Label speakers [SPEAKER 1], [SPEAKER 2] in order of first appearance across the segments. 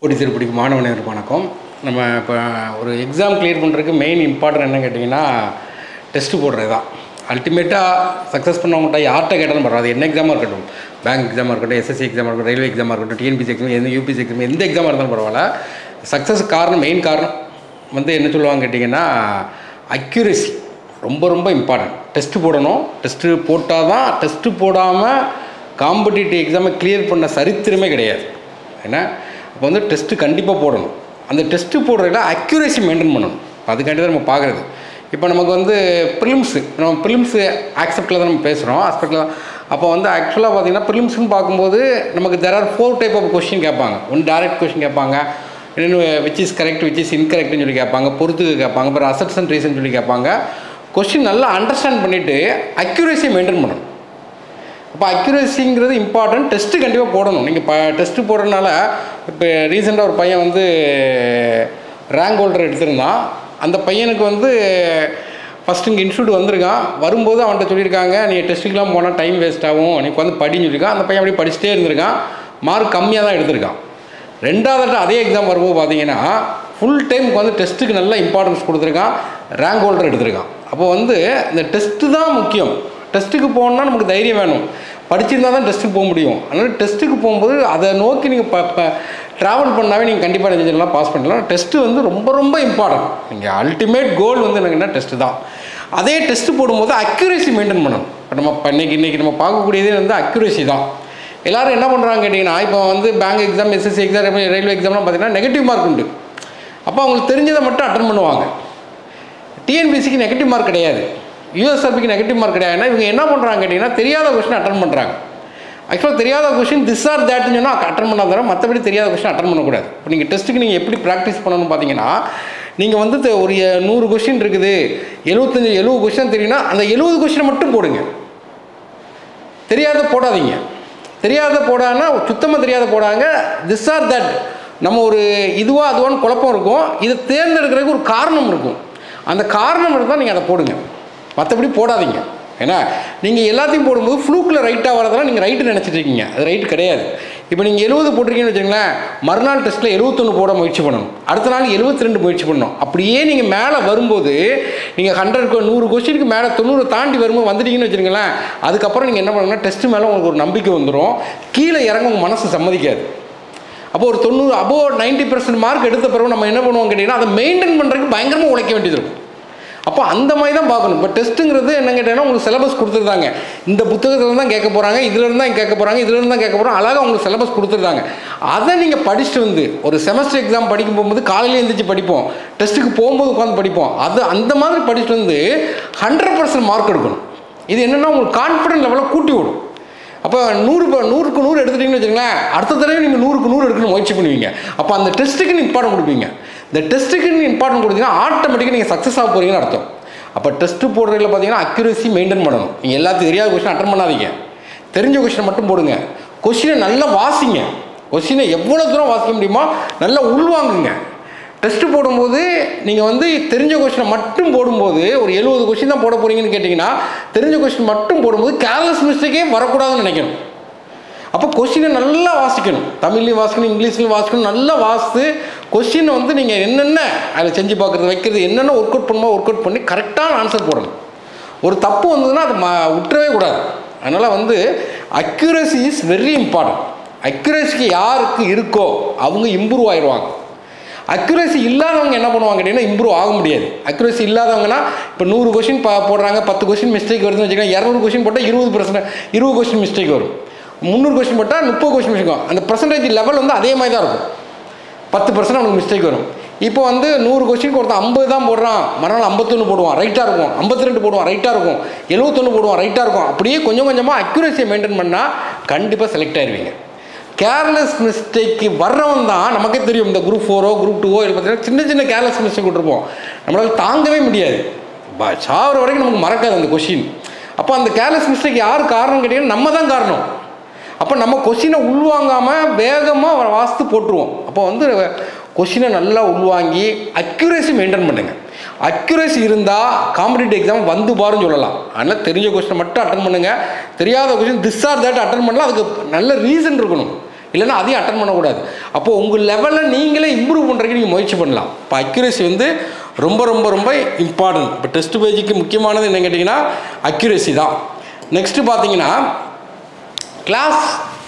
[SPEAKER 1] கோடி திருப்படிக்கு மாணவனர் வணக்கம் நம்ம இப்போ ஒரு எக்ஸாம் கிளியர் பண்ணுறதுக்கு மெயின் இம்பார்ட்டன்ட் என்ன கேட்டிங்கன்னா டெஸ்ட்டு போடுறது தான் அல்டிமேட்டாக சக்ஸஸ் பண்ணவங்கள்ட்ட யார்கிட்ட கேட்டாலும் பரவாயில்ல என்ன எக்ஸாமாக இருக்கட்டும் பேங்க் எக்ஸாமாக இருக்கட்டும் எஸ்எஸ்சி எக்ஸாமாக இருக்கட்டும் ரயில்வே எக்ஸாமாக இருக்கட்டும் டிஎன்பிசி எக்ஸாம் எந்த யூபிசி எக்ஸாம் எந்த எக்ஸாமாக இருந்தாலும் பரவாயில்ல சக்ஸஸ் காரணம் மெயின் காரணம் வந்து என்ன சொல்லுவாங்க கேட்டிங்கன்னா அக்யூரசி ரொம்ப ரொம்ப இம்பார்ட்டன்ட் டெஸ்ட்டு போடணும் டெஸ்ட்டு போட்டால் தான் டெஸ்ட்டு போடாமல் காம்படிட்டிவ் எக்ஸாமை கிளியர் பண்ண சரித்திரமே கிடையாது ஏன்னா அப்போ வந்து டெஸ்ட்டு கண்டிப்பாக போடணும் அந்த டெஸ்ட்டு போடுறதுல அக்யூரேசி மெயின்டைன் பண்ணணும் அதுக்காண்டி தான் நம்ம பார்க்குறது இப்போ நமக்கு வந்து ப்ரிலிம்ஸு நம்ம ப்ரிலிம்ஸு ஆக்செப்டில் தான் நம்ம பேசுகிறோம் ஆஸ்பெக்டில் தான் அப்போ வந்து ஆக்சுவலாக பார்த்தீங்கன்னா ப்ரிலிம்ஸ்னு பார்க்கும்போது நமக்கு there are four type of question கேட்பாங்க ஒன்று டேரக்ட் கொஸ்டின் கேட்பாங்க இன்னொன்று which is correct which is இன்கரெக்ட்னு சொல்லி கேட்பாங்க பொறுத்துக்கு கேட்பாங்க அப்புறம் அசட்ஸ் அண்ட் ரீசன் சொல்லி கேட்பாங்க கொஸ்டின் நல்லா அண்டர்ஸ்டாண்ட் பண்ணிவிட்டு அக்யூரேசியை மெயின்டைன் பண்ணணும் அப்போ அக்யூரேசிங்கிறது இம்பார்ட்டன்ட் டெஸ்ட்டு கண்டிப்பாக போடணும் நீங்கள் இப்போ டெஸ்ட்டு போடுறதுனால இப்போ ரீசெண்டாக ஒரு பையன் வந்து ரேங்க் ஹோல்டர் எடுத்திருந்தான் அந்த பையனுக்கு வந்து ஃபஸ்ட்டு இங்கே இன்ஸ்டியூட் வந்திருக்கான் வரும்போது அவன்கிட்ட சொல்லியிருக்காங்க நீ டெஸ்ட்டுக்கெலாம் போனால் டைம் வேஸ்ட் ஆகும் நீ வந்து படின்னு சொல்லியிருக்கான் அந்த பையன் அப்படியே படிச்சுட்டே இருந்திருக்கான் மார்க் கம்மியாக தான் எடுத்திருக்கான் ரெண்டாவது அதே எக்ஸாம் வரும்போது பார்த்தீங்கன்னா ஃபுல் டைமுக்கு வந்து டெஸ்ட்டுக்கு நல்ல இம்பார்ட்டன்ஸ் கொடுத்துருக்கான் ரேங்க் ஹோல்டர் எடுத்திருக்கான் அப்போ வந்து இந்த டெஸ்ட்டு தான் முக்கியம் டெஸ்ட்டுக்கு போகணுன்னா நமக்கு தைரியம் வேணும் படிச்சிருந்தா தான் டெஸ்ட்டுக்கு போக முடியும் அதனால் டெஸ்ட்டுக்கு போகும்போது அதை நோக்கி நீங்கள் ப ப ட்ராவல் பண்ணாவே நீங்கள் கண்டிப்பாக நினைச்சிடலாம் பாஸ் பண்ணலாம் டெஸ்ட்டு வந்து ரொம்ப ரொம்ப இம்பார்ட்டன்ட் நீங்கள் அல்டிமேட் கோல் வந்து என்னங்கன்னா டெஸ்ட்டு தான் அதே டெஸ்ட்டு போடும்போது அக்யூரேசி மெயின்டைன் பண்ணணும் இப்போ நம்ம இப்போ இன்றைக்கி இன்றைக்கி நம்ம பார்க்கக்கூடியதே வந்து அக்யூரேசி தான் எல்லோரும் என்ன பண்ணுறாங்க கேட்டிங்கன்னா இப்போ வந்து bank exam SSC exam railway எக்ஸாம்லாம் பார்த்தீங்கன்னா நெகட்டிவ் மார்க் உண்டு அப்போ அவங்களுக்கு தெரிஞ்சதை மட்டும் அட்டன் பண்ணுவாங்க டிஎன்பிசிக்கு நெகட்டிவ் மார்க் கிடையாது யூஎஸ்ஆர்பிக்கு நெகட்டிவ் மார்க் கிடையாதுன்னா இவங்க என்ன பண்ணுறாங்க கேட்டிங்கன்னா தெரியாத கொஸ்டின் அட்டன் பண்ணுறாங்க ஆக்சுவலாக தெரியாத கொஸ்டின் திஸ் ஆர் தேட்னு சொன்னால் அட்டன் பண்ணால் தவிர மற்றபடி தெரியாத கொஸ்டின் அட்டன் பண்ணக்கூடாது இப்போ நீங்கள் டெஸ்ட்டுக்கு நீங்கள் எப்படி ப்ராக்டிஸ் பண்ணணும்னு பார்த்தீங்கன்னா நீங்கள் வந்து தெ- ஒரு எ- நூறு கொஸ்டின் இருக்குது எழுபத்தஞ்சு எழுபது கொஸ்டின் தெரியும்னா அந்த எழுபது கொஸ்டினை மட்டும் போடுங்க தெரியாத போடாதீங்க தெரியாத போடான்னா சுத்தமாக தெரியாத போடாங்க திஸ் ஆர் தட் நம்ம ஒரு இதுவா அதுவான்னு குழப்பம் இருக்கும் இதை தேர்ந்தெடுக்கிறதுக்கு ஒரு காரணம் இருக்கும் அந்த காரணம் இருந்தால் நீங்கள் அதை போடுங்க மற்றபடி போடாதீங்க ஏன்னா நீங்கள் எல்லாத்தையும் போடும்போது ஃப்ளூக்கில் ரைட்டாக வரதெல்லாம் நீங்கள் ரைட்டு நினச்சிட்டு இருக்கீங்க அது ரைட்டு கிடையாது இப்போ நீங்கள் எழுபது போட்டிருக்கீங்கன்னு வச்சுங்களேன் மறுநாள் டெஸ்ட்டில் எழுபத்தொன்று போட முயற்சி பண்ணணும் அடுத்த நாள் எழுபத்தி ரெண்டு முயற்சி பண்ணணும் அப்படியே நீங்கள் மேலே வரும்போது நீங்கள் ஹண்ட்ரட் நூறு கொஸ்டினுக்கு மேலே தொண்ணூறு தாண்டி வரும்போது வந்துட்டீங்கன்னு வச்சுருங்களேன் அதுக்கப்புறம் நீங்கள் என்ன பண்ணணும்னா டெஸ்ட் மேலே உங்களுக்கு ஒரு நம்பிக்கை வந்துடும் கீழே இறங்க உங்கள் மனசு சம்மதிக்காது அப்போ ஒரு தொண்ணூறு அபோ 90% பர்சன்ட் மார்க் எடுத்த பிறகு நம்ம என்ன பண்ணுவோம் கேட்டிங்கன்னா அதை மெயின்டைன் பண்ணுறதுக்கு பயங்கரமாக உழைக்க வேண்டியது இருக்கும் அப்போ அந்த மாதிரி தான் பார்க்கணும் இப்போ டெஸ்ட்டுங்கிறது என்ன கேட்டீங்கன்னா உங்களுக்கு சிலபஸ் கொடுத்துருந்தாங்க இந்த புத்தகத்தில் தான் கேட்க போகிறாங்க இதில் இருந்து தான் கேட்க போகிறாங்க இதில் இருந்து தான் கேட்க போகிறாங்க அழகாக உங்களுக்கு சிலபஸ் கொடுத்துருந்தாங்க அதை நீங்கள் படிச்சுட்டு வந்து ஒரு செமஸ்டர் எக்ஸாம் படிக்கும் போகும்போது காலையில் எழுந்திரிச்சு படிப்போம் டெஸ்ட்டுக்கு போகும்போது உட்காந்து படிப்போம் அது அந்த மாதிரி படிச்சுட்டு வந்து ஹண்ட்ரட் பர்சன்ட் மார்க் எடுக்கணும் இது என்னென்னா உங்களுக்கு கான்ஃபிடன்ட் லெவலை கூட்டி விடும் அப்போ நூறு ப- நூறுக்கு நூறு எடுத்துட்டீங்கன்னு வச்சுங்களேன் அடுத்த தடவை நீங்கள் நூறுக்கு நூறு எடுக்கணும் முயற்சி பண்ணுவீங்க அப்போ அந்த டெஸ்ட்டுக்கு இம்பார்ட்டன் கொடுப்பீங்க இந்த டெஸ்ட்டுக்கு இம்பார்ட்டன் கொடுத்தீங்கன்னா ஆட்டோமேட்டிக்காக நீங்கள் சக்ஸஸ் ஆக போகிறீங்கன்னு அர்த்தம் அப்போ டெஸ்ட்டு போடுறதுல பார்த்தீங்கன்னா அக்யூரசி மெயின்டைன் பண்ணணும் நீங்கள் எல்லாத்தையும் தெரியாத கொஸ்டின் அட்டன் பண்ணாதீங்க தெரிஞ்ச கொஸ்டினை மட்டும் போடுங்க கொஸ்டினை நல்லா வாசிங்க கொஸ்டினை எவ்வளோ தூரம் வாசிக்க முடியுமோ நல்லா உள்வாங்குங்க டெஸ்ட்டு போடும்போது நீங்கள் வந்து தெரிஞ்ச கொஸ்டினை மட்டும் போடும்போது ஒரு எழுபது கொஸ்டின் தான் போட போறீங்கன்னு கேட்டிங்கன்னா தெரிஞ்ச கொஸ்டின் மட்டும் போடும்போது கேர்லெஸ் மிஸ்டேக்கே வரக்கூடாதுன்னு நினைக்கணும் அப்போ கொஸ்டினை நல்லா வாசிக்கணும் தமிழ்லையும் வாசிக்கணும் இங்கிலீஷ்லையும் வாசிக்கணும் நல்லா வாசித்து கொஸ்டினை வந்து நீங்கள் என்னென்ன அதில் செஞ்சு பார்க்குறது வைக்கிறது என்னென்ன ஒர்க் அவுட் பண்ணுமோ ஒர்க் அவுட் பண்ணி கரெக்டான ஆன்சர் போடணும் ஒரு தப்பு வந்ததுன்னா அதை ம விட்டுறவே கூடாது அதனால் வந்து அக்யூரசி இஸ் வெரி இம்பார்ட்டன்ட் அக்யூரசிக்கு யாருக்கு இருக்கோ அவங்க இம்ப்ரூவ் ஆயிடுவாங்க அக்யூரசி இல்லாதவங்க என்ன பண்ணுவாங்க கேட்டிங்கன்னா இம்ப்ரூவ் ஆக முடியாது அக்யூரசி இல்லாதவங்கன்னா இப்போ நூறு கொஸ்டின் பா போடுறாங்க பத்து கொஸ்டின் மிஸ்டேக் வருதுன்னு வச்சுக்கோங்க இரநூறு கொஸ்டின் போட்டால் இருபது பர்சன்ட் இருபது கொஸ்டின் மிஸ்டேக் வரும் முந்நூறு கொஸ்டின் போட்டால் முப்பது கொஸ்டின் மிஸ்டேக் அந்த பர்சன்டேஜ் லெவல் வந்து அதே மாதிரி தான் இருக்கும் பத்து பர்சன்ட் அவனுக்கு மிஸ்டேக் வரும் இப்போ வந்து நூறு கொஸ்டின் ஒருத்தன் ஐம்பது தான் போடுறான் மறுநாள் ஐம்பத்தொன்று போடுவான் ரைட்டாக இருக்கும் ஐம்பத்தி ரெண்டு போடுவான் ரைட்டாக இருக்கும் எழுபத்தொன்று போடுவான் ரைட்டாக இருக்கும் அப்படியே கொஞ்சம் கொஞ்சமாக அக்யூரஸியை மெயின்டைன் பண்ணால் கண்டிப்பாக செலக்ட் ஆயிருவீங்க கேர்லெஸ் மிஸ்டேக்கு வர்றவன் தான் நமக்கே தெரியும் இந்த குரூப் ஃபோரோ குரூப் டூவோ இது பார்த்தீங்கன்னா சின்ன சின்ன கேர்லெஸ் மிஸ்டேக் விட்டுருப்போம் நம்மளால் தாங்கவே முடியாது ப சாவர வரைக்கும் நமக்கு மறக்காது அந்த கொஷின் அப்போ அந்த கேர்லெஸ் மிஸ்டேக் யார் காரணம் கேட்டிங்கன்னா நம்ம தான் காரணம் அப்போ நம்ம கொஷினை உள்வாங்காமல் வேகமாக வாஸ்து போட்டுருவோம் அப்போ வந்து கொஷினை நல்லா உள்வாங்கி அக்யூரேசி மெயின்டைன் பண்ணுங்க அக்யூரேசி இருந்தால் காம்படிட்டிவ் எக்ஸாம் வந்து பாருன்னு சொல்லலாம் அதனால் தெரிஞ்ச கொஸ்டினை மட்டும் அட்டன் பண்ணுங்கள் தெரியாத question this or that attend பண்ணலாம் அதுக்கு நல்ல ரீசன் இருக்கணும் இல்லைன்னா அதையும் அட்டன் பண்ணக்கூடாது அப்போது உங்கள் லெவலில் நீங்களே இம்ப்ரூவ் பண்ணுறதுக்கு நீங்கள் முயற்சி பண்ணலாம் இப்போ அக்யூரேசி வந்து ரொம்ப ரொம்ப ரொம்ப இம்பார்ட்டன்ட் இப்போ டெஸ்ட் பேஜுக்கு முக்கியமானது என்ன கேட்டிங்கன்னா அக்யூரேசி தான் நெக்ஸ்ட்டு பார்த்தீங்கன்னா கிளாஸ்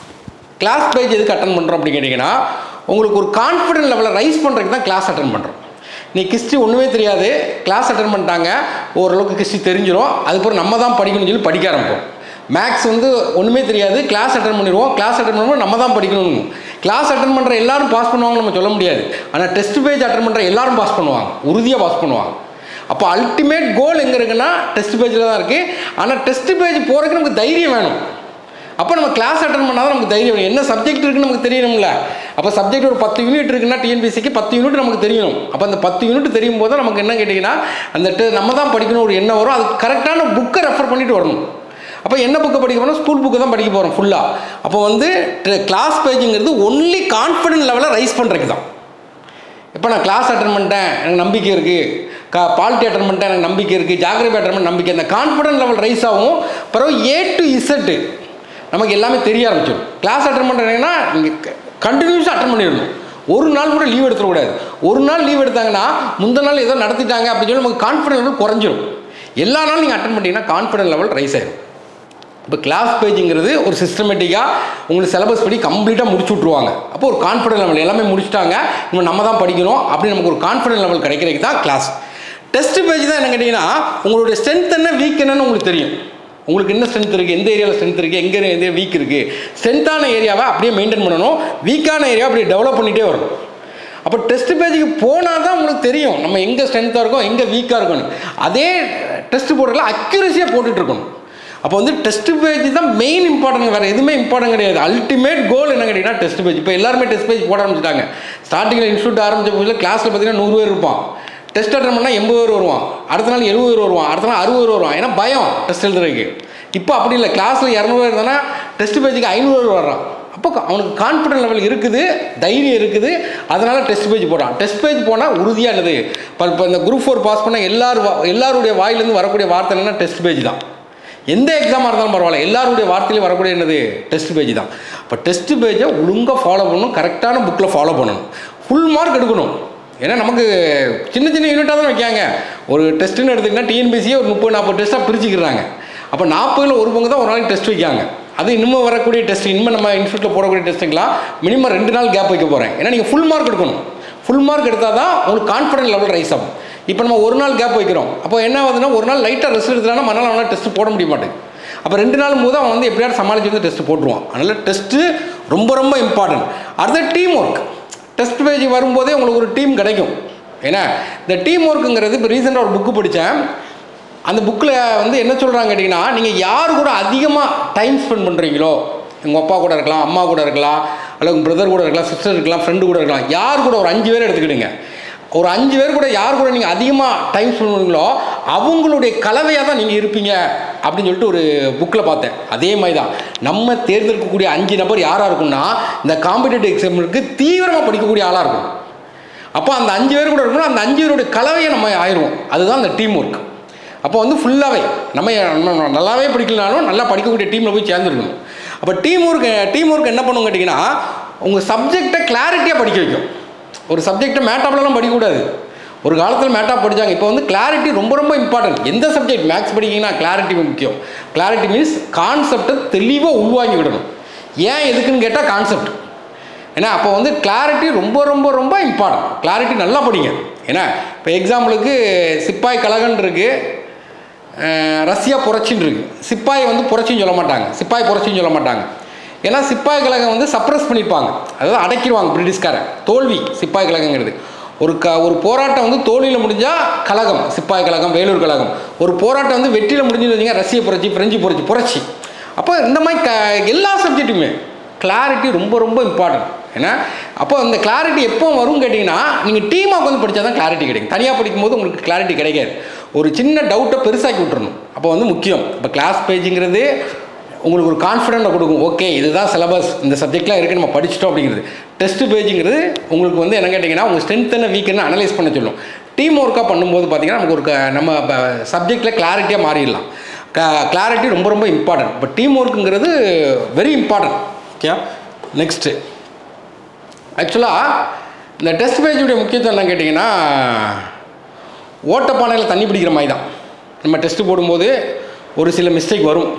[SPEAKER 1] கிளாஸ் பேஜ் எதுக்கு அட்டன் பண்ணுறோம் அப்படின்னு கேட்டிங்கன்னா உங்களுக்கு ஒரு கான்ஃபிடென்ட் லெவலில் ரைஸ் பண்ணுறதுக்கு தான் கிளாஸ் அட்டன் பண்ணுறோம் நீ கிஸ்ட்ரி ஒன்றுமே தெரியாது கிளாஸ் அட்டன் பண்ணிட்டாங்க ஓரளவுக்கு கிஸ்ட்ரி தெரிஞ்சிடும் அதுக்கப்புறம் நம்ம தான் படிக்கணும்னு சொல்லி படிக்க ஆரம்பிப்போம் மேக்ஸ் வந்து ஒன்றுமே தெரியாது கிளாஸ் அட்டன் பண்ணிடுவோம் கிளாஸ் அட்டன் பண்ணும்போது நம்ம தான் படிக்கணும் கிளாஸ் அட்டன் பண்ணுற எல்லாரும் பாஸ் பண்ணுவாங்க நம்ம சொல்ல முடியாது ஆனால் டெஸ்ட் பேஜ் அட்டன் பண்ணுற எல்லாரும் பாஸ் பண்ணுவாங்க உறுதியாக பாஸ் பண்ணுவாங்க அப்போ அல்டிமேட் கோல் எங்கே இருக்குன்னா டெஸ்ட் பேஜில் தான் இருக்குது ஆனால் டெஸ்ட் பேஜ் போகிறதுக்கு நமக்கு தைரியம் வேணும் அப்போ நம்ம கிளாஸ் அட்டன் பண்ணால் தான் நமக்கு தைரியம் வேணும் என்ன சப்ஜெக்ட் இருக்குன்னு நமக்கு தெரியணும்ல அப்போ சப்ஜெக்ட் ஒரு பத்து யூனிட் இருக்குன்னா டிஎன்பிசிக்கு பத்து யூனிட் நமக்கு தெரியணும் அப்போ அந்த பத்து யூனிட் தெரியும் போது நமக்கு என்ன கேட்டிங்கன்னா அந்த te- நம்ம தான் படிக்கணும் ஒரு எண்ணம் வரும் அது கரெக்டான புக்கை ரெஃபர் பண்ணிட்டு வரணும் அப்போ என்ன புக்கை படிக்க போகிறோம் ஸ்கூல் புக்கு தான் படிக்க போகிறோம் ஃபுல்லாக அப்போ வந்து கிளாஸ் பேஜுங்கிறது ஒன்லி கான்ஃபிடென்ட் லெவலில் ரைஸ் பண்ணுறதுக்கு தான் இப்போ நான் கிளாஸ் அட்டன் பண்ணிட்டேன் எனக்கு நம்பிக்கை இருக்குது கா பாலிட்டி அட்டன் பண்ணிட்டேன் எனக்கு நம்பிக்கை இருக்குது ஜாகிரபி அட்டன் பண்ண நம்பிக்கை அந்த கான்ஃபிடென்ட் லெவல் ரைஸ் ஆகும் பிறகு ஏ டு இசட்டு நமக்கு எல்லாமே தெரிய ஆரம்பிச்சிடும் கிளாஸ் அட்டன் பண்ணுறீங்கன்னா நீங்கள் கண்டினியூஸாக அட்டன் பண்ணிடணும் ஒரு நாள் கூட லீவ் எடுத்துடக்கூடாது ஒரு நாள் லீவ் எடுத்தாங்கன்னா முந்தின நாள் ஏதோ நடத்திட்டாங்க அப்படின்னு சொல்லி நமக்கு கான்ஃபிடென்ட் லெவல் குறைஞ்சிரும் எல்லா நாளும் நீங்கள் அட்டன் பண்ணிட்டீங்கன்னா கான்ஃபிடென்ட் லெவல் ரைஸ் ஆயிடும் இப்போ கிளாஸ் பேஜுங்கிறது ஒரு சிஸ்டமேட்டிக்காக உங்களுக்கு சிலபஸ் படி கம்ப்ளீட்டாக முடிச்சு விட்ருவாங்க அப்போ ஒரு கான்ஃபிடன்ட் லெவல் எல்லாமே முடிச்சிட்டாங்க இன்னும் நம்ம தான் படிக்கணும் அப்படி நமக்கு ஒரு கான்ஃபிடன்ட் லெவல் கிடைக்கிறதுக்கு தான் கிளாஸ் டெஸ்ட் பேஜ் தான் என்ன கேட்டிங்கன்னா உங்களுடைய ஸ்ட்ரென்த் என்ன வீக் என்னன்னு உங்களுக்கு தெரியும் உங்களுக்கு என்ன ஸ்ட்ரென்த் இருக்குது எந்த ஏரியாவில் ஸ்ட்ரென்த் இருக்குது எங்கே எந்த வீக் இருக்குது ஸ்ட்ரென்த்தான ஏரியாவை அப்படியே மெயின்டைன் பண்ணணும் வீக்கான ஏரியாவை அப்படியே டெவலப் பண்ணிகிட்டே வரணும் அப்போ டெஸ்ட் பேஜுக்கு போனால் தான் உங்களுக்கு தெரியும் நம்ம எங்கே ஸ்ட்ரென்த்தாக இருக்கோம் எங்கே வீக்காக இருக்கணும் அதே டெஸ்ட் போடுறதுல அக்யூரஸியாக போட்டுட்டு இருக்கணும் அப்போ வந்து டெஸ்ட் பேஜ் தான் மெயின் இம்பார்ட்டன்ட் வேறு எதுவுமே இம்பார்ட்டன்ட் கிடையாது அல்டிமேட் கோல் என்ன கேட்டிங்கன்னா டெஸ்ட் பேஜ் இப்போ எல்லாருமே டெஸ்ட் பேஜ் போட ஆரம்பிச்சிட்டாங்க ஸ்டார்டிங்கில் இன்ஸ்டியூட் ஆரம்பிச்ச போதில் கிளாஸில் பார்த்தீங்கன்னா நூறு பேர் இருப்பான் டெஸ்ட் அட்டன் பண்ணால் எண்பது பேர் வருவான் அடுத்த நாள் எழுபது பேர் வருவான் அடுத்த நாள் அறுபது பேர் வருவான் ஏன்னா பயம் டெஸ்ட் எழுதுறதுக்கு இப்போ அப்படி இல்லை கிளாஸில் இரநூறு பேர் இருந்தானா டெஸ்ட் பேஜுக்கு ஐநூறு பேர் வர்றான் அப்போ அவனுக்கு கான்ஃபிடன்ட் லெவல் இருக்குது தைரியம் இருக்குது அதனால் டெஸ்ட் பேஜ் போடுறான் டெஸ்ட் பேஜ் போனால் உறுதியாக என்னது இப்போ இப்போ இந்த குரூப் ஃபோர் பாஸ் பண்ண எல்லாரும் வா- எல்லாருடைய வாயிலேருந்து வரக்கூடிய வார்த்தை என்னன்னா டெஸ்ட் பேஜ் தான் எந்த எக்ஸாமாக இருந்தாலும் பரவாயில்ல எல்லாருடைய வார்த்தையிலும் வரக்கூடிய என்னது டெஸ்ட் பேஜ் தான் இப்போ டெஸ்ட் பேஜை ஒழுங்காக ஃபாலோ பண்ணணும் கரெக்டான புக்கில் ஃபாலோ பண்ணணும் ஃபுல் மார்க் எடுக்கணும் ஏன்னா நமக்கு சின்ன சின்ன யூனிட்டாக தான் வைக்காங்க ஒரு டெஸ்ட்டுன்னு எடுத்துக்கிட்டா டிஎன்பிசியே ஒரு முப்பது நாற்பது டெஸ்ட்டாக பிரிச்சுக்கிறாங்க அப்போ நாற்பதில் ஒரு பங்கு தான் ஒரு நாளைக்கு டெஸ்ட் வைக்காங்க அது இன்னமும் வரக்கூடிய டெஸ்ட் இனிமேல் நம்ம இன்ஸ்டியூட்டில் போடக்கூடிய டெஸ்ட்டுக்கெலாம் மினிமம் ரெண்டு நாள் கேப் வைக்க போகிறேன் ஏன்னா நீங்கள் ஃபுல் மார்க் எடுக்கணும் ஃபுல் மார்க் எடுத்தால் தான் உங்களுக்கு கான்ஃபிடன்ட் லெவல் ரைஸ் ஆகும் இப்போ நம்ம ஒரு நாள் கேப் வைக்கிறோம் அப்போ என்ன ஆகுதுன்னா ஒரு நாள் லைட்டாக ரெஸ்ட் எடுத்துட்டானா மறுநாள் அவனால் டெஸ்ட் போட முடிய மாட்டேங்குது அப்போ ரெண்டு நாள் போது அவன் வந்து எப்படியாவது சமாளிச்சு வந்து டெஸ்ட் போட்டுருவான் அதனால் டெஸ்ட்டு ரொம்ப ரொம்ப இம்பார்ட்டன்ட் அடுத்த டீம் ஒர்க் டெஸ்ட் பேஜ் வரும்போதே உங்களுக்கு ஒரு டீம் கிடைக்கும் ஏன்னா இந்த டீம் ஒர்க்குங்கிறது இப்போ ரீசெண்டாக ஒரு புக்கு படித்தேன் அந்த புக்கில் வந்து என்ன சொல்கிறாங்க கேட்டிங்கன்னா நீங்கள் யார் கூட அதிகமாக டைம் ஸ்பெண்ட் பண்ணுறீங்களோ உங்கள் அப்பா கூட இருக்கலாம் அம்மா கூட இருக்கலாம் அல்லது உங்கள் பிரதர் கூட இருக்கலாம் சிஸ்டர் இருக்கலாம் ஃப்ரெண்டு கூட இருக்கலாம் யார் கூட ஒரு அஞ்சு பேர் எடுத்துக்கிடுங்க ஒரு அஞ்சு பேர் கூட யார் கூட நீங்கள் அதிகமாக டைம் ஸ்பெண்ட் பண்ணுவீங்களோ அவங்களுடைய கலவையாக தான் நீங்கள் இருப்பீங்க அப்படின்னு சொல்லிட்டு ஒரு புக்கில் பார்த்தேன் அதே மாதிரி தான் நம்ம தேர்ந்தெடுக்கக்கூடிய அஞ்சு நபர் யாராக இருக்கும்னா இந்த காம்படிட்டிவ் எக்ஸாமுக்கு தீவிரமாக படிக்கக்கூடிய ஆளாக இருக்கும் அப்போ அந்த அஞ்சு பேர் கூட இருக்கணும் அந்த அஞ்சு பேருடைய கலவையை நம்ம ஆயிடுவோம் அதுதான் அந்த டீம் ஒர்க் அப்போ வந்து ஃபுல்லாகவே நம்ம நம்ம நல்லாவே படிக்கலனாலும் நல்லா படிக்கக்கூடிய டீமில் போய் சேர்ந்துருக்கணும் அப்போ டீம் ஒர்க் டீம் ஒர்க் என்ன பண்ணும் கேட்டிங்கன்னா உங்கள் சப்ஜெக்டை கிளாரிட்டியாக படிக்க வைக்கும் ஒரு சப்ஜெக்டை மேட்டாப்லலாம் படிக்கக்கூடாது ஒரு காலத்தில் மேட்டாப் படித்தாங்க இப்போ வந்து கிளாரிட்டி ரொம்ப ரொம்ப இம்பார்ட்டன்ட் எந்த சப்ஜெக்ட் மேக்ஸ் படிக்கிங்கன்னா கிளாரிட்டி முக்கியம் கிளாரிட்டி மீன்ஸ் கான்செப்டை தெளிவாக உள்வாங்கி விடணும் ஏன் எதுக்குன்னு கேட்டால் கான்செப்ட் ஏன்னா அப்போ வந்து கிளாரிட்டி ரொம்ப ரொம்ப ரொம்ப இம்பார்ட்டன்ட் கிளாரிட்டி நல்லா படிங்க ஏன்னா இப்போ எக்ஸாம்பிளுக்கு சிப்பாய் கழகன் இருக்குது அஹ் ரஷ்யா புரட்சின்னு இருக்கு சிப்பாய் வந்து புரட்சின்னு சொல்ல மாட்டாங்க சிப்பாய் புரட்சின்னு சொல்ல மாட்டாங்க ஏன்னா சிப்பாய் கழகம் வந்து சப்ரஸ் பண்ணியிருப்பாங்க அதாவது அடக்கிடுவாங்க பிரிட்டிஷ்காரன் தோல்வி சிப்பாய் கழகங்கிறது ஒரு க ஒரு போராட்டம் வந்து தோல்வியில் முடிஞ்சால் கழகம் சிப்பாய் கழகம் வேலூர் கழகம் ஒரு போராட்டம் வந்து வெற்றியில் முடிஞ்சுன்னு வச்சிங்க ரஷ்ய புரட்சி பிரெஞ்சு புரட்சி புரட்சி அப்போ இந்த மாதிரி க எல்லா சப்ஜெக்ட்டுமே கிளாரிட்டி ரொம்ப ரொம்ப இம்பார்ட்டன்ட் ஏன்னா அப்போ அந்த கிளாரிட்டி எப்போ வரும் கேட்டிங்கன்னா நீங்கள் டீமாக உட்காந்து படித்தா தான் கிளாரிட்டி கிடைக்கும் தனியாக படிக்கும்போது உங்களுக்கு கிளாரிட்டி கிடைக்காது ஒரு சின்ன டவுட்டை பெருசாக்கி விட்டுறணும் அப்போ வந்து முக்கியம் இப்போ கிளாஸ் பேஜுங்கிறது உங்களுக்கு ஒரு கான்ஃபிடென்ட்டை கொடுக்கும் ஓகே இதுதான் சிலபஸ் இந்த சப்ஜெக்ட்லாம் இருக்குது நம்ம படிச்சிட்டோம் அப்படிங்கிறது டெஸ்ட் பேஜுங்கிறது உங்களுக்கு வந்து என்ன கேட்டிங்கன்னா உங்கள் ஸ்ட்ரென்த் என்ன வீக்குன்னு அனலைஸ் பண்ண சொல்லும் டீம் ஒர்க்காக பண்ணும்போது பார்த்தீங்கன்னா நமக்கு ஒரு க- நம்ம சப்ஜெக்டில் கிளாரிட்டியாக மாறிடலாம் கிளாரிட்டி ரொம்ப ரொம்ப இம்பார்ட்டன்ட் இப்போ டீம் ஒர்க்குங்கிறது வெரி இம்பார்ட்டன்ட் ஓகே நெக்ஸ்ட்டு ஆக்சுவலாக இந்த டெஸ்ட் பேஜுடைய முக்கியத்துவம் என்ன கேட்டிங்கன்னா ஓட்டப்பானையில் தண்ணி பிடிக்கிற மாதிரி தான் நம்ம டெஸ்ட்டு போடும்போது ஒரு சில மிஸ்டேக் வரும்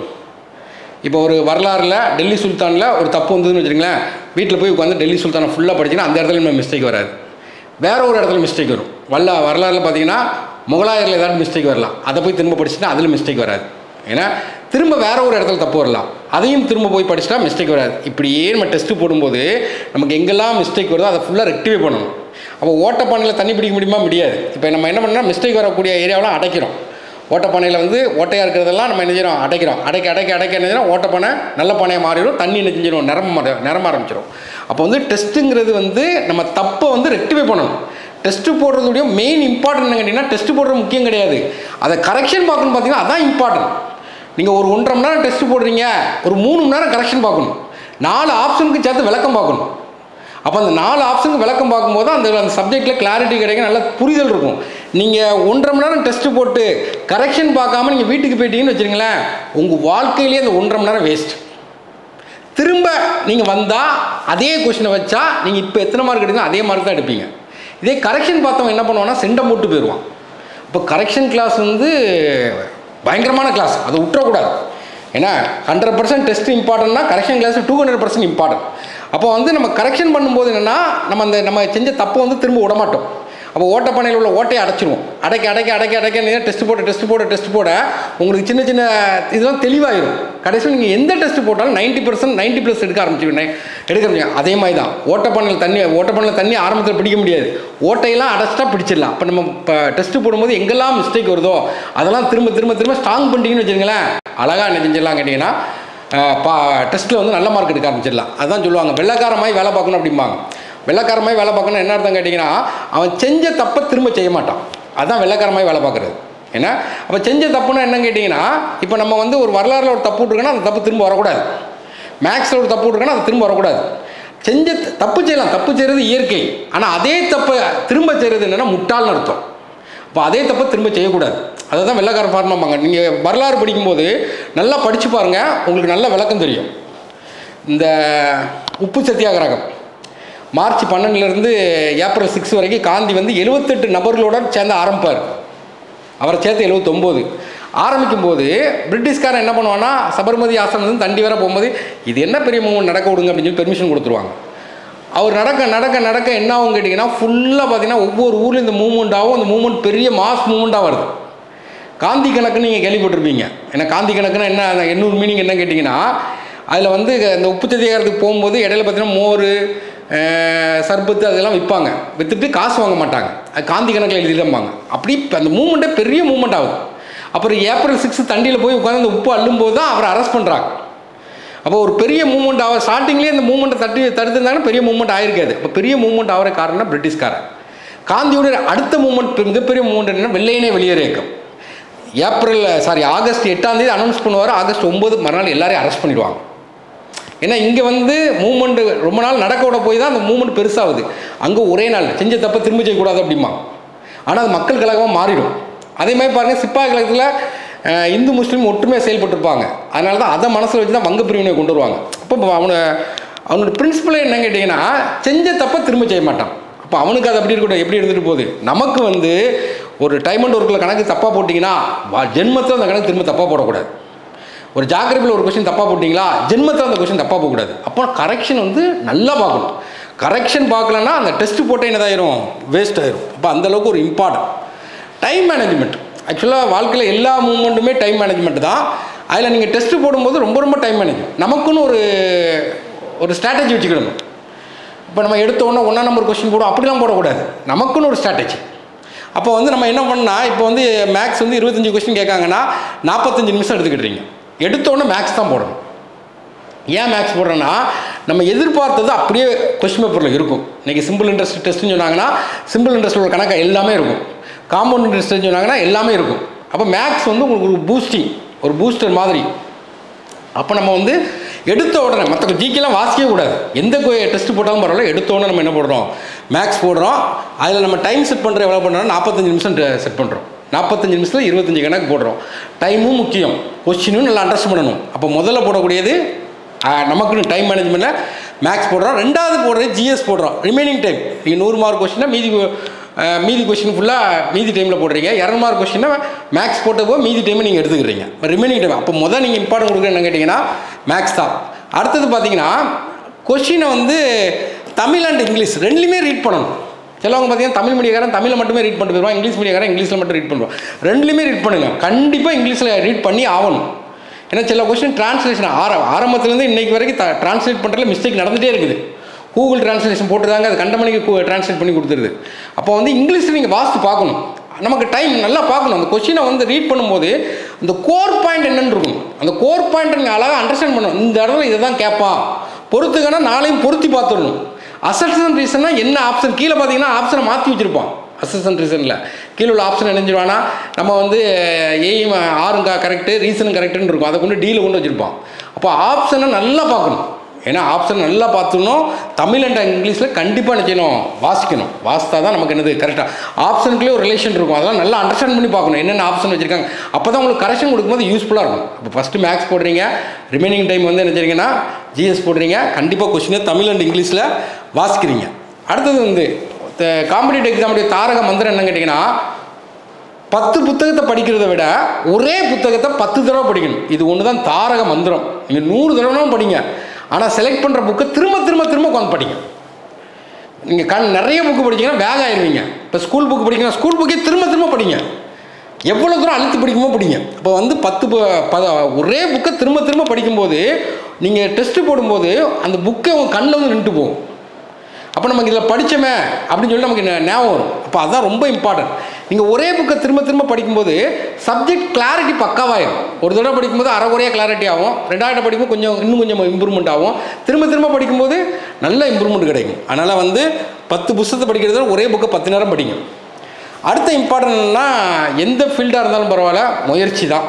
[SPEAKER 1] இப்போ ஒரு வரலாறில் டெல்லி சுல்தானில் ஒரு தப்பு வந்ததுன்னு வச்சுருங்களேன் வீட்டில் போய் உட்காந்து டெல்லி சுல்தானை ஃபுல்லாக படிச்சிங்கன்னா அந்த இடத்துல நம்ம மிஸ்டேக் வராது வேற ஒரு இடத்துல மிஸ்டேக் வரும் வல்ல வரலாறுல பார்த்தீங்கன்னா முகலாயரில் ஏதாவது மிஸ்டேக் வரலாம் அதை போய் திரும்ப படிச்சுட்டா அதில் மிஸ்டேக் வராது ஏன்னா திரும்ப வேற ஒரு இடத்துல தப்பு வரலாம் அதையும் திரும்ப போய் படிச்சுட்டா மிஸ்டேக் வராது இப்படியே நம்ம டெஸ்ட்டு போடும்போது நமக்கு எங்கெல்லாம் மிஸ்டேக் வருதோ அதை ஃபுல்லாக ரெக்டிஃபை பண்ணணும் அப்போ ஓட்டப்பானையில் தண்ணி பிடிக்க முடியுமா முடியாது இப்போ நம்ம என்ன பண்ணோம்னா மிஸ்டேக் வரக்கூடிய ஏரியாவெலாம் அடைக்கிறோம் ஓட்டப்பானையில் வந்து ஓட்டையாக இருக்கிறதெல்லாம் நம்ம என்ன செய்கிறோம் அடைக்கிறோம் அடைக்க அடைக்க அடைக்க என்ன செய்யறோம் ஓட்டப்பானை நல்ல பானையாக மாறிடும் தண்ணி என்ன செஞ்சிடும் நிரம்ப மாற- நிரம்ப ஆரம்பிச்சிடும் அப்போ வந்து டெஸ்ட்டுங்கிறது வந்து நம்ம தப்பை வந்து ரெக்டிஃபை பண்ணணும் டெஸ்ட்டு போடுறதுடைய மெயின் இம்பார்ட்டன்ட் என்ன கேட்டிங்கன்னா டெஸ்ட் போடுறது முக்கியம் கிடையாது அதை கரெக்ஷன் பார்க்கணும் பார்த்தீங்கன்னா அதான் இம்பார்ட்டன்ட் நீங்கள் ஒரு ஒன்றரை மணி நேரம் டெஸ்ட் போடுறீங்க ஒரு மூணு மணி நேரம் கரெக்ஷன் பார்க்கணும் நாலு ஆப்ஷனுக்கு சேர்த்து விளக்கம் பார்க்கணும் அப்போ அந்த நாலு ஆப்ஷனுக்கு விளக்கம் பார்க்கும்போது அந்த அந்த சப்ஜெக்டில் கிளாரிட்டி கிடைக்கும் நல்ல புரிதல் இருக்கும் நீங்கள் ஒன்றரை மணி நேரம் டெஸ்ட் போட்டு கரெக்ஷன் பார்க்காம நீங்கள் வீட்டுக்கு போயிட்டீங்கன்னு வச்சுருங்களேன் உங்கள் வாழ்க்கையிலேயே அந்த ஒன்றரை மணி நேரம் வேஸ்ட் திரும்ப நீங்கள் வந்தால் அதே கொஷினை வச்சா நீங்கள் இப்போ எத்தனை மார்க் எடுங்க அதே மார்க் தான் எடுப்பீங்க இதே கரெக்ஷன் பார்த்தவன் என்ன பண்ணுவான்னா செண்டை போட்டு போயிடுவான் இப்போ கரெக்ஷன் கிளாஸ் வந்து பயங்கரமான கிளாஸ் அதை விட்டுறக்கூடாது ஏன்னா ஹண்ட்ரட் பர்சன்ட் டெஸ்ட் இம்பார்ட்டன்ட்னா correction class too hundred percent important அப்போ வந்து நம்ம கரெக்ஷன் பண்ணும்போது என்னென்னா நம்ம அந்த நம்ம செஞ்ச தப்பை வந்து திரும்ப விட மாட்டோம் அப்போ ஓட்டப்பனையில் உள்ள ஓட்டையை அடைச்சிருவோம் அடைக்க அடைக்க அடைக்க அடைக்க டெஸ்ட் போட டெஸ்ட் போட டெஸ்ட் போட உங்களுக்கு சின்ன சின்ன இதெல்லாம் தெளிவாயிரும் கடைசியில் நீங்கள் எந்த டெஸ்ட் போட்டாலும் நைன்ட்டி பர்சன்ட் நைன்ட்டி ப்ளஸ் எடுக்க ஆரம்பிச்சிருவீங்க எடுக்க முடியும் அதே மாதிரி தான் ஓட்டப்பனையில் தண்ணி ஓட்டப்பனையில் தண்ணி ஆரம்பத்தில் பிடிக்க முடியாது ஓட்டையெல்லாம் அடைச்சிட்டா பிடிச்சிடலாம் இப்போ நம்ம இப்போ டெஸ்ட் போடும்போது எங்கெல்லாம் மிஸ்டேக் வருதோ அதெல்லாம் திரும்ப திரும்ப திரும்ப ஸ்ட்ராங் பண்ணிட்டீங்கன்னு வச்சுருங்களேன் அழகாக என்ன செஞ்சிடலாம் கேட்டிங்கன்னா அஹ், பா டெஸ்ட்டில் வந்து நல்ல மார்க் எடுக்க ஆரம்பிச்சிடலாம் அதான் சொல்லுவாங்க வெள்ளைக்காரமாய் வேலை பார்க்கணும் அப்படிம்பாங்க வெள்ளைக்காரமாய் வேலை பார்க்கணும் என்ன அர்த்தம் கேட்டிங்கன்னா அவன் செஞ்ச தப்பை திரும்ப செய்ய மாட்டான் அதான் வெள்ளைக்காரமாய் வேலை பார்க்குறது ஏன்னா அப்போ செஞ்ச தப்புன்னா என்னன்னு கேட்டிங்கன்னா இப்போ நம்ம வந்து ஒரு வரலாறுல ஒரு தப்பு விட்ருக்கோன்னா அந்த தப்பு திரும்ப வரக்கூடாது மேக்ஸில் ஒரு தப்பு விட்ருக்கோன்னா அது திரும்ப வரக்கூடாது செஞ்ச த- தப்பு செய்யலாம் தப்பு செய்கிறது இயற்கை ஆனால் அதே தப்பை திரும்ப செய்கிறது என்னென்னா முட்டாள்னு அர்த்தம் அப்போ அதே தப்பை திரும்ப செய்யக்கூடாது அதை தான் வெள்ளைக்கார ஃபார்மாம்பாங்க நீங்கள் வரலாறு படிக்கும்போது நல்லா படித்து பாருங்கள் உங்களுக்கு நல்ல விளக்கம் தெரியும் இந்த உப்பு சத்தியாகிரகம் மார்ச் பன்னெண்டுலேருந்து ஏப்ரல் சிக்ஸ் வரைக்கும் காந்தி வந்து எழுபத்தெட்டு நபர்களோட சேர்ந்து ஆரம்பிப்பார் அவரை சேர்த்து எழுபத்தொம்போது ஆரம்பிக்கும் போது பிரிட்டிஷ்காரன் என்ன பண்ணுவான்னா சபர்மதி ஆசிரமம் வந்து தண்டி வர போகும்போது இது என்ன பெரிய மூமெண்ட் நடக்க விடுங்க அப்படின்னு சொல்லி பெர்மிஷன் கொடுத்துருவாங்க அவர் நடக்க நடக்க நடக்க என்ன ஆகும் கேட்டிங்கன்னா ஃபுல்லாக பார்த்தீங்கன்னா ஒவ்வொரு ஊர்லேயும் இந்த மூமெண்ட் ஆகும் அந்த மூமெண்ட் பெரிய மாஸ் மூமெண்ட்டாக வருது காந்தி கணக்குன்னு நீங்கள் கேள்விப்பட்டிருப்பீங்க ஏன்னா காந்தி கணக்குன்னா என்ன அந்த எண்ணூறு மீனிங் என்ன கேட்டிங்கன்னா அதில் வந்து இந்த உப்பு சத்தியாகிறதுக்கு போகும்போது இடையில பார்த்தீங்கன்னா மோர் அஹ், சர்பத்து அதெல்லாம் விற்பாங்க விற்றுட்டு காசு வாங்க மாட்டாங்க அது காந்தி கணக்கில் எழுதிடம்பாங்க அப்படி இப்ப அந்த மூமெண்ட்டே பெரிய மூமெண்ட் ஆகுது அப்புறம் ஏப்ரல் சிக்ஸ் தண்டியில் போய் உட்காந்து அந்த உப்பு அள்ளும்போது தான் அவரை அரெஸ்ட் பண்ணுறாங்க அப்போ ஒரு பெரிய மூமெண்ட் ஆக ஸ்டார்டிங்லேயே இந்த மூமெண்ட்டை தட்டி தடுத்திருந்தாங்கன்னா பெரிய மூமெண்ட் ஆயிருக்காது அப்போ பெரிய மூமெண்ட் ஆகிற காரணம் பிரிட்டிஷ்காரன் காந்தியோட அடுத்த மூமெண்ட் மிகப்பெரிய மூமெண்ட் என்னன்னா வெள்ளையனே வெளியேற இயக்கம் ஏப்ரல் சாரி ஆகஸ்ட் எட்டாம் தேதி அனௌன்ஸ் பண்ணுவார் ஆகஸ்ட் ஒம்பது மறுநாள் எல்லாரையும் அரெஸ்ட் பண்ணிடுவாங்க ஏன்னா இங்கே வந்து மூமெண்ட் ரொம்ப நாள் நடக்க விட போய் தான் அந்த மூமெண்ட் பெருசாகுது அங்கே ஒரே நாள் செஞ்ச தப்பை திரும்ப செய்யக்கூடாது அப்படிமா ஆனால் அது மக்கள் கழகமாக மாறிடும் அதே மாதிரி பாருங்கள் சிப்பாய் கழகத்தில் அஹ், இந்து முஸ்லீம் ஒற்றுமையாக செயல்பட்டுருப்பாங்க அதனால தான் அதை மனசில் வச்சு தான் வங்க பிரிவினை கொண்டு வருவாங்க அப்போ அவனை அவனோட பிரின்சிபலே என்ன கேட்டிங்கன்னா செஞ்ச தப்பை திரும்ப செய்ய மாட்டான் அப்போ அவனுக்கு அது அப்படி இருக்கட்டும் எப்படி இருந்துட்டு போகுது நமக்கு வந்து ஒரு டைம் அண்ட் ஒர்க்கில் கணக்கு தப்பாக போட்டிங்கன்னா ஜென்மத்தில் அந்த கணக்கு திரும்ப தப்பாக போடக்கூடாது ஒரு ஜாகிரபியில் ஒரு கொஸ்டின் தப்பாக போட்டிங்களா ஜென்மத்தில் அந்த கொஸ்டின் தப்பாக போகக்கூடாது அப்போ கரெக்ஷன் வந்து நல்லா பார்க்கணும் கரெக்ஷன் பார்க்கலன்னா அந்த டெஸ்ட் போட்டே என்னதாயிரும் வேஸ்ட் ஆயிரும் அப்போ அந்தளவுக்கு ஒரு இம்பார்ட்டன்ட் டைம் மேனேஜ்மெண்ட் ஆக்சுவலாக வாழ்க்கையில் எல்லா மூமெண்ட்டுமே டைம் மேனேஜ்மெண்ட் தான் அதில் நீங்கள் டெஸ்ட் போடும்போது ரொம்ப ரொம்ப டைம் மேனேஜ்மெண்ட் நமக்குன்னு ஒரு ஒரு ஸ்ட்ராட்டஜி வச்சுக்கிடணும் இப்போ நம்ம எடுத்த உடனே ஒன்றா நம்பர் கொஸ்டின் போடும் அப்படிலாம் போடக்கூடாது நமக்குன்னு ஒரு ஸ்ட்ராட்டஜி அப்போ வந்து நம்ம என்ன பண்ணால் இப்போ வந்து மேக்ஸ் வந்து இருபத்தஞ்சி கொஸ்டின் கேட்காங்கன்னா நாற்பத்தஞ்சு நிமிஷம் எடுத்துக்கிட்டுறீங்க எடுத்த உடனே மேக்ஸ் தான் போடணும் ஏன் மேக்ஸ் போடுறேன்னா நம்ம எதிர்பார்த்தது அப்படியே கொஸ்டின் பேப்பரில் இருக்கும் இன்றைக்கி சிம்பிள் இன்ட்ரெஸ்ட் டெஸ்ட்னு சொன்னாங்கன்னா சிம்பிள் இன்ட்ரெஸ்டோட கணக்கு எல்லாமே இருக்கும் காம்பவுண்ட் இன்ட்ரெஸ்ட்னு சொன்னாங்கன்னா எல்லாமே இருக்கும் அப்போ மேக்ஸ் வந்து உங்களுக்கு ஒரு பூஸ்டிங் ஒரு பூஸ்டர் மாதிரி அப்போ நம்ம வந்து எடுத்த உடனே மற்ற ஜிக்கெல்லாம் வாசிக்கவே கூடாது எந்த டெஸ்ட் போட்டாலும் பரவாயில்ல எடுத்த உடனே நம்ம என்ன பண்ணுறோம் மேக்ஸ் போடுறோம் அதில் நம்ம டைம் செட் பண்ணுற எவ்வளோ பண்ணுறோம் நாற்பத்தஞ்சு நிமிஷம் செட் பண்ணுறோம் நாற்பத்தஞ்சு நிமிஷத்தில் இருபத்தஞ்சு கணக்கு போடுறோம் டைமும் முக்கியம் கொஸ்டினும் நல்லா அண்டர்ஸ்ட் பண்ணணும் அப்போ முதல்ல போடக்கூடியது ஆஹ், நமக்குன்னு டைம் மேனேஜ்மெண்ட்டில் மேக்ஸ் போடுறோம் ரெண்டாவது போடுறது ஜிஎஸ் போடுறோம் ரிமைனிங் டைம் நீங்கள் நூறு மார்க் கொஸ்டினா மீதி அஹ், மீதி கொஸ்டின் ஃபுல்லாக மீதி டைமில் போடுறீங்க இரநூறு மார்க் கொஸ்டினா மேக்ஸ் போட்டப்போ மீதி டைமை நீங்கள் எடுத்துக்கிறீங்க ரிமைனிங் டைம் அப்போ முதல் நீங்கள் இம்பார்ட்டன் கொடுக்குறது என்ன கேட்டிங்கன்னா மேக்ஸ் தான் அடுத்தது பார்த்தீங்கன்னா கொஷினை வந்து தமிழ் அண்ட் இங்கிலீஷ் ரெண்டுலையுமே ரீட் பண்ணணும் சிலவங்க பார்த்தீங்கன்னா தமிழ் மீடியக்காரன் தமிழில் மட்டுமே ரீட் பண்ணிட்டு போயிடுவான் இங்கிலீஷ் மீடியக்காரன் இங்கிலீஷில் மட்டும் ரீட் பண்ணுவான் ரெண்டுலையுமே ரீட் பண்ணுங்கள் கண்டிப்பாக இங்கிலீஷில் ரீட் பண்ணி ஆகணும் ஏன்னா சில கொஸ்டின் டிரான்ஸ்லேஷன் ஆர ஆரம்பத்துலேருந்து இன்னைக்கு வரைக்கும் ட்ரான்ஸ்லேட் பண்ணுறதுல மிஸ்டேக் நடந்துகிட்டே இருக்குது கூகுள் டிரான்ஸ்லேஷன் போட்டுருந்தாங்க அது கண்டமணிக்கு ட்ரான்ஸ்லேட் பண்ணி கொடுத்துருது அப்போ வந்து இங்கிலீஷில் நீங்கள் வாசித்து பார்க்கணும் நமக்கு டைம் நல்லா பார்க்கணும் அந்த கொஸ்டினை வந்து ரீட் பண்ணும்போது அந்த கோர் பாயிண்ட் என்னன்னு இருக்கும் அந்த கோர் பாயிண்ட் நீங்கள் அழகாக அண்டர்ஸ்டாண்ட் பண்ணணும் இந்த இடத்துல இதை தான் கேட்பான் பொறுத்துக்கன்னா நாளையும் பொருத்தி பார்த்துடணும் அசர்ஷன் ரீசன்னா என்ன ஆப்ஷன் கீழே பார்த்தீங்கன்னா ஆப்ஷனை மாற்றி வச்சுருப்பான் அசர்ஷன் ரீசனில் கீழே உள்ள ஆப்ஷன் நினைஞ்சிருவானா நம்ம வந்து எய்ம் ஆறுங்க கரெக்டு ரீசனும் கரெக்டுன்னு இருக்கும் அதை கொண்டு டீல கொண்டு வச்சுருப்பான் அப்போ ஆப்ஷனை நல்லா பார்க்கணும் ஏன்னா ஆப்ஷன் நல்லா பார்த்துக்கணும் தமிழ் அண்ட் இங்கிலீஷில் கண்டிப்பாக என்ன செய்யணும் வாசிக்கணும் வாசித்தா தான் நமக்கு என்னது கரெக்டாக ஆப்ஷனுக்குள்ளே ஒரு ரிலேஷன் இருக்கும் அதெல்லாம் நல்லா அண்டர்ஸ்டாண்ட் பண்ணி பார்க்கணும் என்னென்ன ஆப்ஷன் வச்சுருக்காங்க அப்போ தான் உங்களுக்கு கரெக்ஷன் கொடுக்கும்போது யூஸ்ஃபுல்லாக இருக்கும் இப்போ ஃபஸ்ட்டு மேக்ஸ் போடுறீங்க ரிமைனிங் டைம் வந்து என்ன செய்றீங்கன்னா ஜிஎஸ் போடுறீங்க கண்டிப்பாக கொஸ்டினை தமிழ் அண்ட் இங்கிலீஷில் வாசிக்கிறீங்க அடுத்தது வந்து காம்படிட்டிவ் எக்ஸாமுடைய தாரக மந்திரம் என்னன்னு கேட்டிங்கன்னா பத்து புத்தகத்தை படிக்கிறத விட ஒரே புத்தகத்தை பத்து தடவை படிக்கணும் இது ஒன்று தான் தாரக மந்திரம் நீங்கள் நூறு தடவைனாலும் படிங்க ஆனால் செலக்ட் பண்ணுற புக்கை திரும்ப திரும்ப திரும்ப உட்காந்து படிங்க நீங்கள் கண் நிறைய புக்கு படிச்சீங்கன்னா வேக ஆயிடுவீங்க இப்போ ஸ்கூல் புக்கு படிக்கணும் ஸ்கூல் புக்கே திரும்ப திரும்ப படிங்க எவ்வளோ தூரம் அழுத்தி படிக்குமோ படிங்க இப்போ வந்து பத்து பு- ப ஒரே புக்கை திரும்ப திரும்ப படிக்கும்போது நீங்கள் டெஸ்ட்டு போடும்போது அந்த புக்கை உங்கள் கண்ணில் வந்து நின்று போகும் அப்போ நமக்கு இதில் படித்தோமே அப்படின்னு சொல்லி நமக்கு ஞா- ஞாபகம் வரும் அப்போ அதுதான் ரொம்ப இம்பார்ட்டன்ட் நீங்கள் ஒரே புக்கை திரும்ப திரும்ப படிக்கும்போது சப்ஜெக்ட் கிளாரிட்டி பக்காவாயிடும் ஒரு தடவை படிக்கும்போது அரைகுறையாக கிளாரிட்டி ஆகும் ரெண்டாவது படிக்கும்போது கொஞ்சம் இன்னும் கொஞ்சம் இம்ப்ரூவ்மெண்ட் ஆகும் திரும்ப திரும்ப படிக்கும்போது நல்ல இம்ப்ரூவ்மெண்ட் கிடைக்கும் அதனால் வந்து பத்து புத்தகத்தை படிக்கிறத விட ஒரே புக்கை பத்து நேரம் படிங்க அடுத்த இம்பார்ட்டன்ட்னா எந்த ஃபீல்டாக இருந்தாலும் பரவாயில்ல முயற்சி தான்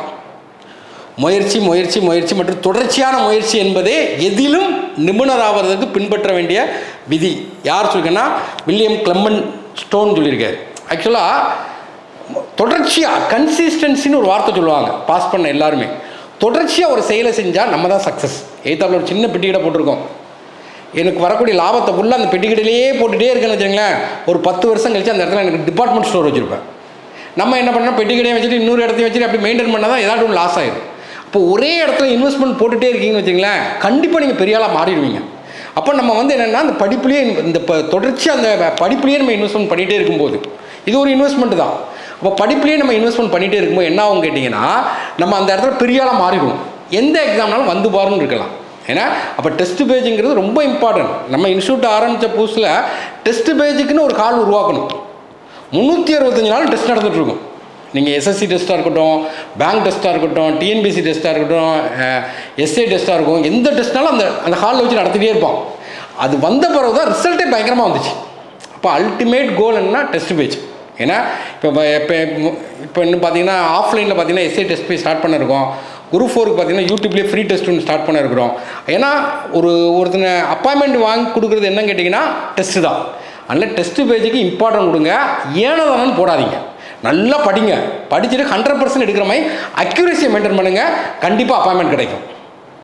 [SPEAKER 1] முயற்சி முயற்சி முயற்சி மற்றும் தொடர்ச்சியான முயற்சி என்பதே எதிலும் நிபுணர் ஆவதற்கு பின்பற்ற வேண்டிய விதி யார் சொல்லிருக்கேன்னா வில்லியம் கிளம்மன் ஸ்டோன் சொல்லியிருக்காரு ஆக்சுவலாக தொடர்ச்சியாக கன்சிஸ்டன்சின்னு ஒரு வார்த்தை சொல்லுவாங்க பாஸ் பண்ண எல்லாருமே தொடர்ச்சியாக ஒரு செயலை செஞ்சால் நம்ம தான் சக்ஸஸ் எய்த்தாப்பில் ஒரு சின்ன பெட்டிக்கடை போட்டிருக்கோம் எனக்கு வரக்கூடிய லாபத்தை ஃபுல்லாக அந்த பெட்டிக்கடையிலேயே போட்டுகிட்டே இருக்கேன்னு வச்சுங்களேன் ஒரு பத்து வருஷம் கழிச்சு அந்த இடத்துல எனக்கு டிபார்ட்மெண்ட் ஸ்டோர் வச்சுருப்பேன் நம்ம என்ன பண்ணோம் பெட்டிக்கடையை வச்சுட்டு இன்னொரு இடத்தையும் வச்சுட்டு அப்படி மெயின்டைன் பண்ணால் தான் ஏதாவது ஒன்று லாஸ் ஆயிடும் இப்போ ஒரே இடத்துல இன்வெஸ்ட்மெண்ட் போட்டுகிட்டே இருக்கீங்கன்னு வச்சுங்களேன் கண்டிப்பாக நீங்கள் பெரிய ஆளாக மாறிடுவீங்க அப்போ நம்ம வந்து என்னென்னா அந்த படிப்புலேயே இந்த ப- தொடர்ச்சியாக அந்த படிப்புலேயே நம்ம இன்வெஸ்ட்மெண்ட் பண்ணிகிட்டே இருக்கும்போது இது ஒரு இன்வெஸ்ட்மெண்ட் தான் அப்போ படிப்புலேயே நம்ம இன்வெஸ்ட்மெண்ட் பண்ணிகிட்டே இருக்கும்போது என்ன ஆகும் கேட்டிங்கன்னா நம்ம அந்த இடத்துல பெரிய ஆளாக மாறிடுவோம் எந்த எக்ஸாம்னாலும் வந்து பாருன்னு இருக்கலாம் ஏன்னா அப்போ டெஸ்ட் பேஜுங்கிறது ரொம்ப இம்பார்ட்டன்ட் நம்ம இன்ஸ்டியூட் ஆரம்பித்த புதுசில் டெஸ்ட் பேஜுக்குன்னு ஒரு கால் உருவாக்கணும் முந்நூற்றி அறுபத்தஞ்சு நாள் டெஸ்ட் நடந்துட்டு இருக்கும் நீங்கள் எஸ்எஸ்சி டெஸ்ட்டாக இருக்கட்டும் பேங்க் டெஸ்ட்டாக இருக்கட்டும் டிஎன்பிசி டெஸ்ட்டாக இருக்கட்டும் எஸ்ஏ டெஸ்ட்டாக இருக்கும் எந்த டெஸ்ட்னாலும் அந்த அந்த ஹாலில் வச்சு நடத்திட்டே இருப்போம் அது வந்த பிறகு தான் ரிசல்ட்டே பயங்கரமாக வந்துச்சு அப்போ அல்டிமேட் கோல் என்னன்னா டெஸ்ட் பேஜ் ஏன்னா இப்போ இப்போ இப்போ இன்னும் பார்த்தீங்கன்னா ஆஃப்லைனில் பார்த்தீங்கன்னா எஸ்ஏ டெஸ்ட் பேஜ் ஸ்டார்ட் பண்ணிருக்கோம் குரூப் ஃபோருக்கு பார்த்தீங்கன்னா யூடியூப்லேயே ஃப்ரீ டெஸ்ட் ஒன்று ஸ்டார்ட் பண்ணிருக்கிறோம் ஏன்னா ஒரு ஒருத்தனை அப்பாயின்மெண்ட் வாங்கி கொடுக்குறது என்னன்னு கேட்டிங்கன்னா டெஸ்ட்டு தான் அதனால் டெஸ்ட் பேஜுக்கு இம்பார்ட்டன்ட் கொடுங்க ஏனதானு போடாதீங்க நல்லா படிங்க படிச்சுட்டு ஹண்ட்ரட் பர்சன்ட் எடுக்கிற மாதிரி அக்யூரேசியை மெயின்டைன் பண்ணுங்கள் கண்டிப்பாக அப்பாயின்மெண்ட் கிடைக்கும்